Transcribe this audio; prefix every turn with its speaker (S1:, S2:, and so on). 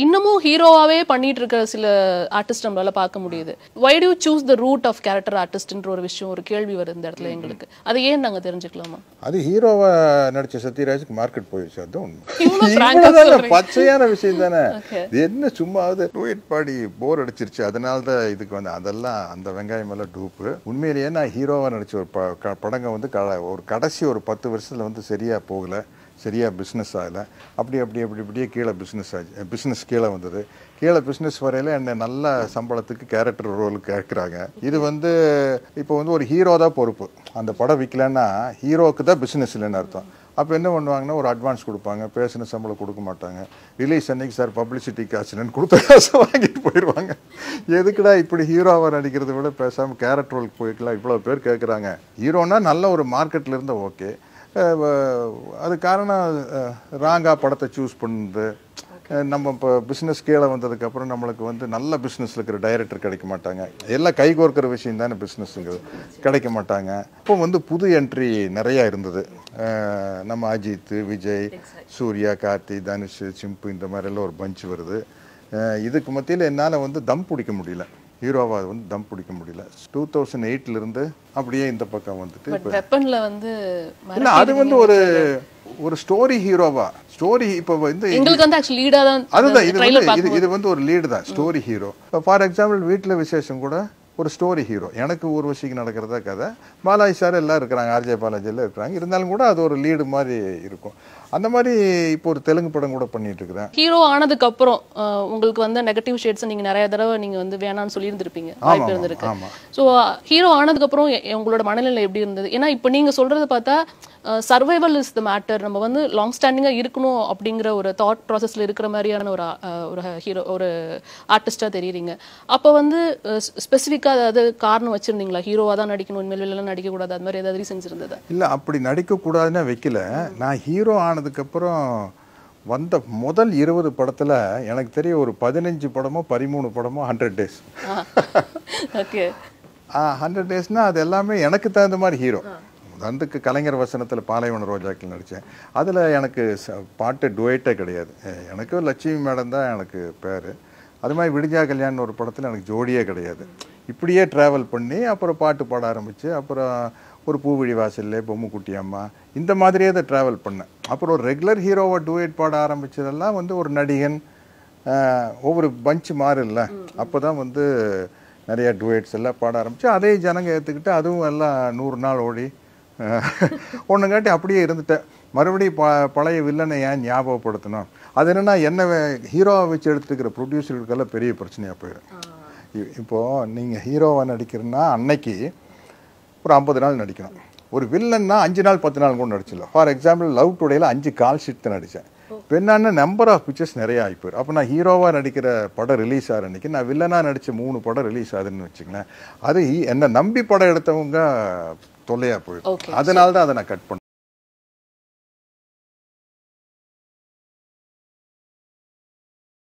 S1: இன்னமும் ஹீரோவாவே பண்ணிட்டு இருக்கிற சில ஆர்டிஸ்ட் நம்மளால பார்க்க முடியுது why to choose the root of character ஆர்டிஸ்ட்ன்ற ஒரு விஷயம் ஒரு கேள்வி வருது இந்த இடத்துல எங்களுக்கு அதை ஏன் நாங்க தெரிஞ்சுக்கலாமா
S2: அது ஹீரோவா நடிச்ச சத்யராஜுக்கு மார்க்கெட் போயிடுச்சு அதுவும்
S1: இவ்வளவு frank ஆ
S2: இவ்வளவுதானே,
S1: சொல்றீங்க.
S2: பச்சையான விஷயம் தானே
S1: Okay.
S2: இது என்ன சும்மா அது டூயட் பாடி போர் அடிச்சிருச்சு அதனால தான் இதுக்கு வந்து அதெல்லாம் அந்த வெங்காயம் எல்லாம் டூப்பு உண்மையிலேயே நான் ஹீரோவா நடிச்ச ஒரு ப- க- படங்க வந்து க- ஒரு கடைசி ஒரு பத்து வருஷத்துல வந்து சரியா போகல சரியா பிஸ்னஸ் ஆகலை அப்படி அப்படி அப்படி இப்படியே கீழே பிஸ்னஸ் ஆச்சு பிஸ்னஸ் கீழே வந்தது கீழே பிஸ்னஸ் வரையில என்ன நல்ல சம்பளத்துக்கு கேரக்டர் ரோலுக்கு கேட்குறாங்க இது வந்து இப்போ வந்து ஒரு ஹீரோ தான் பொறுப்பு அந்த படம் விற்கலன்னா ஹீரோவுக்கு தான் பிஸ்னஸ் இல்லைன்னு அர்த்தம் அப்போ என்ன பண்ணுவாங்கன்னா ஒரு அட்வான்ஸ் கொடுப்பாங்க பேசின சம்பளம் கொடுக்க மாட்டாங்க ரிலீஸ் அன்னைக்கு சார் பப்ளிசிட்டி காசுலன்னு கொடுத்த காசை வாங்கிட்டு போயிடுவாங்க எதுக்குடா இப்படி ஹீரோவாக நடிக்கிறத விட பேசாமல் கேரக்டர் ரோலுக்கு போய்க்கலாம் இவ்வளோ பேர் கேட்குறாங்க ஹீரோனா நல்ல ஒரு மார்க்கெட்டில் இருந்தால் ஓகே அது காரணம் ராங்கா படத்தை சூஸ் பண்ணுது அஹ் நம்ம இப்போ பிஸ்னஸ் கீழே வந்ததுக்கப்புறம் நம்மளுக்கு வந்து நல்ல பிஸ்னஸில் இருக்கிற டைரக்டர் கிடைக்க மாட்டாங்க எல்லாம் கைகோர்க்கிற விஷயம் தானே பிஸ்னஸ்ங்கிறது கிடைக்க மாட்டாங்க இப்போ வந்து புது என்ட்ரி நிறையா இருந்தது அஹ் நம்ம அஜித் விஜய் சூர்யா கார்த்தி தனுஷ் சிம்பு இந்த மாதிரிலாம் ஒரு பஞ்ச் வருது அஹ் இதுக்கு மத்தியில் என்னால் வந்து தம் பிடிக்க முடியல ஹீரோவா வந்து தம் பிடிக்க முடியல டூ தௌசண்ட் எயிட்லேருந்து அப்படியே இந்த பக்கம் வந்துட்டு
S1: பட் வெப்பன்ல வந்து
S2: இல்ல அது வந்து ஒரு ஒரு ஸ்டோரி ஹீரோவா ஸ்டோரி இப்போ வந்து
S1: எங்களுக்கு வந்து ஆக்சுவலி லீடா தான்
S2: அதுதான் இது
S1: ட்ரைலர்
S2: வந்து இது இது வந்து ஒரு லீடு தான் ஸ்டோரி ஹீரோ ஃபார் எக்ஸாம்பிள் வீட்டில் விசேஷம் கூட ஒரு ஸ்டோரி ஹீரோ எனக்கு ஊர்வசிக்கு நடக்கிறதா கதை பாலாஜி சார் எல்லாம் இருக்கிறாங்க ஆர்ஜே பாலாஜி எல்லாம் இருக்கிறாங்க இருந்தாலும் கூட அது ஒரு லீடு மாதிரி இருக்கும் அந்த மாதிரி இப்போ ஒரு தெலுங்கு படம் கூட பண்ணிட்டு இருக்கிறேன்
S1: ஹீரோ ஆனதுக்கு அப்புறம் அஹ், உங்களுக்கு வந்து நெகட்டிவ் ஷேட்ஸ் நீங்க நிறைய தடவை நீங்க வந்து வேணாம்னு சொல்லி இருந்திருப்பீங்க வாய்ப்பு இருந்திருக்கு
S2: ஆமா.
S1: ஸோ ஹீரோ ஆனதுக்கு அப்புறம் எ- உங்களோட மனநிலை எப்படி இருந்தது ஏன்னா இப்போ நீங்க சொல்றத பார்த்தா சர்வைவல் இஸ் த மேட்டர் நம்ம வந்து லாங் ஸ்டாண்டிங்கா இருக்கணும் அப்படிங்கிற ஒரு தாட் ப்ராசஸ்ல இருக்கிற மாதிரியான ஒரு அஹ், ஒரு ஹீரோ ஒரு ஆர்டிஸ்டா தெரியுறீங்க அப்போ வந்து ஸ்பெசிஃபிக்கா அதாவது காரணம் வச்சிருந்தீங்களா ஹீரோவா தான் நடிக்கணும் இனிமேல் வெளில நடிக்க கூடாது அது மாதிரி ஏதாவது ரீசன்ஸ் இருந்ததா
S2: இல்லை அப்படி நடிக்கக்கூடாதுன்னு வைக்கல நான் ஹீரோ ஆனதுக்கப்புறம் வந்த முதல் இருபது படத்தில் எனக்கு தெரிய ஒரு பதினஞ்சு படமோ பதிமூணு படமோ ஹண்ட்ரட் டேஸ்
S1: ஓகே
S2: ஹண்ட்ரட் டேஸ்னால் அது எல்லாமே எனக்கு தகுந்த மாதிரி ஹீரோ அதுக்கு கலைஞர் வசனத்தில் பாலைவன ரோஜாக்கள் நடித்தேன் அதில் எனக்கு ச- பாட்டு டுவேட்டே கிடையாது எ- எனக்கு லட்சுமி மேடம் தான் எனக்கு பேர் அது மாதிரி விடிஞ்சா கல்யாணம் ஒரு படத்தில் எனக்கு ஜோடியே கிடையாது இப்படியே ட்ராவல் பண்ணி அப்புறம் பாட்டு பாட ஆரம்பித்து அப்புறம் ஒரு பூவிழி வாசல்ல பொம்முக்குட்டி அம்மா இந்த மாதிரியே தான் ட்ராவல் பண்ணேன் அப்புறம் ஒரு ரெகுலர் ஹீரோவை டுவேட் பாட ஆரம்பிச்சதெல்லாம் வந்து ஒரு நடிகன் ஆஹ், ஒவ்வொரு பஞ்ச் மாறும்ல அப்போ தான் வந்து நிறைய டுவேட்ஸ் எல்லாம் பாட ஆரம்பிச்சு அதே ஜனங்க ஏற்றுக்கிட்டு அதுவும் எல்லாம் நூறு நாள் ஓடி ஒன்றுங்காட்டி அப்படியே இருந்துட்டேன் மறுபடியும் ப பழைய வில்லனை ஏன் ஞாபகப்படுத்தணும் அது என்னன்னா என்ன ஹீரோவை வச்சு எடுத்துக்கிற ப்ரொடியூசர்களுக்கெல்லாம் பெரிய பிரச்சனையாக போயிடும் இ- இப்போ நீங்கள் ஹீரோவை நடிக்கிறன்னா அன்னைக்கு ஒரு ஐம்பது நாள் நடிக்கணும் ஒரு வில்லன்னா அஞ்சு நாள் பத்து நாள் கூட நடிச்சிடலாம் ஃபார் எக்ஸாம்பிள் லவ் டுடேல அஞ்சு கால் ஷீட் தான் நடித்தேன் இப்போ என்னன்னா நம்பர் ஆஃப் பிக்சர்ஸ் நிறைய ஆகிப்போயிரு அப்போ நான் ஹீரோவாக நடிக்கிற படம் ரிலீஸ் ஆகிற அன்னைக்கு நான் வில்லனாக நடித்த மூணு படம் ரிலீஸ் ஆகுதுன்னு வச்சுங்களேன் அது என்னை நம்பி படம் எடுத்தவங்க தொல்லையாக
S1: Okay.
S2: போயிடும் அதனால தான் அதை நான் கட் பண்ணேன்